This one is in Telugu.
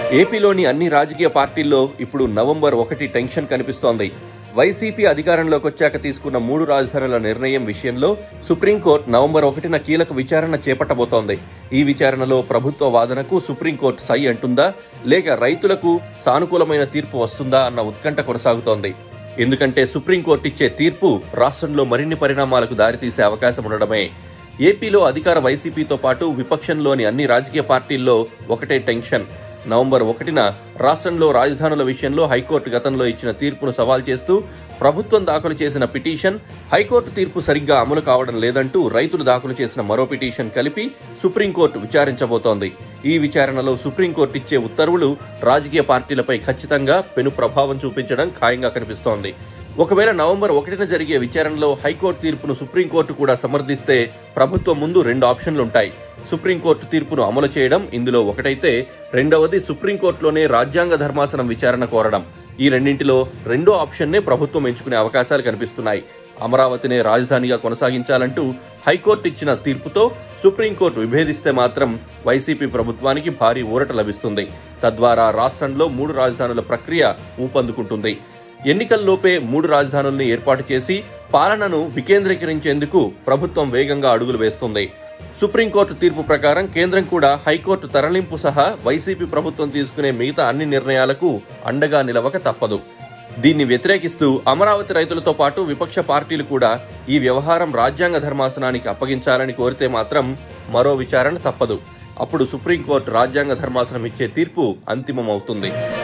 ఏపీలోని అన్ని రాజకీయ పార్టీల్లో ఇప్పుడు నవంబర్ ఒకటి టెన్షన్ కనిపిస్తోంది వైసీపీ అధికారంలోకి వచ్చాక తీసుకున్న మూడు రాజధానుల నిర్ణయం విషయంలో సుప్రీంకోర్టు నవంబర్ ఒకటిన కీలక విచారణ చేపట్టబోతోంది ఈ విచారణలో ప్రభుత్వ వాదనకు సుప్రీంకోర్టు సై అంటుందా లేక రైతులకు సానుకూలమైన తీర్పు వస్తుందా అన్న ఉత్కంఠ కొనసాగుతోంది ఎందుకంటే సుప్రీంకోర్టు ఇచ్చే తీర్పు రాష్ట్రంలో మరిన్ని పరిణామాలకు దారితీసే అవకాశం ఉండడమే ఏపీలో అధికార వైసీపీతో పాటు విపక్షంలోని అన్ని రాజకీయ పార్టీల్లో ఒకటే టెన్షన్ నవంబర్ ఒకటిన రాష్ట్రంలో రాజధానుల విషయంలో హైకోర్టు గతంలో ఇచ్చిన తీర్పును సవాల్ చేస్తూ ప్రభుత్వం దాఖలు చేసిన పిటిషన్ హైకోర్టు తీర్పు సరిగ్గా అమలు కావడం లేదంటూ రైతులు దాఖలు చేసిన మరో పిటిషన్ కలిపి సుప్రీంకోర్టు విచారించబోతోంది ఈ విచారణలో సుప్రీంకోర్టు ఇచ్చే ఉత్తర్వులు రాజకీయ పార్టీలపై ఖచ్చితంగా పెను ప్రభావం చూపించడం ఖాయంగా కనిపిస్తోంది ఒకవేళ నవంబర్ ఒకటిన జరిగే విచారణలో హైకోర్టు తీర్పును సుప్రీంకోర్టు కూడా సమర్థిస్తే ప్రభుత్వం ముందు రెండు ఆప్షన్లుంటాయి సుప్రీంకోర్టు తీర్పును అమలు చేయడం ఇందులో ఒకటైతే రెండవది సుప్రీంకోర్టులోనే రాజ్యాంగ ధర్మాసనం విచారణ కోరడం ఈ రెండింటిలో రెండో ఆప్షన్నే ప్రభుత్వం ఎంచుకునే అవకాశాలు కనిపిస్తున్నాయి అమరావతినే రాజధానిగా కొనసాగించాలంటూ హైకోర్టు ఇచ్చిన తీర్పుతో సుప్రీంకోర్టు విభేదిస్తే మాత్రం వైసీపీ ప్రభుత్వానికి భారీ ఊరట లభిస్తుంది తద్వారా రాష్ట్రంలో మూడు రాజధానుల ప్రక్రియ ఊపందుకుంటుంది ఎన్నికల్లోపే మూడు రాజధానుల్ని ఏర్పాటు చేసి పాలనను వికేంద్రీకరించేందుకు ప్రభుత్వం వేగంగా అడుగులు వేస్తుంది సుప్రీంకోర్టు తీర్పు ప్రకారం కేంద్రం కూడా హైకోర్టు తరలింపు సహా వైసీపీ ప్రభుత్వం తీసుకునే మిగతా అన్ని నిర్ణయాలకు అండగా నిలవక తప్పదు దీన్ని వ్యతిరేకిస్తూ అమరావతి రైతులతో పాటు విపక్ష పార్టీలు కూడా ఈ వ్యవహారం రాజ్యాంగ ధర్మాసనానికి అప్పగించాలని కోరితే మాత్రం మరో విచారణ తప్పదు అప్పుడు సుప్రీంకోర్టు రాజ్యాంగ ధర్మాసనం ఇచ్చే తీర్పు అంతిమమవుతుంది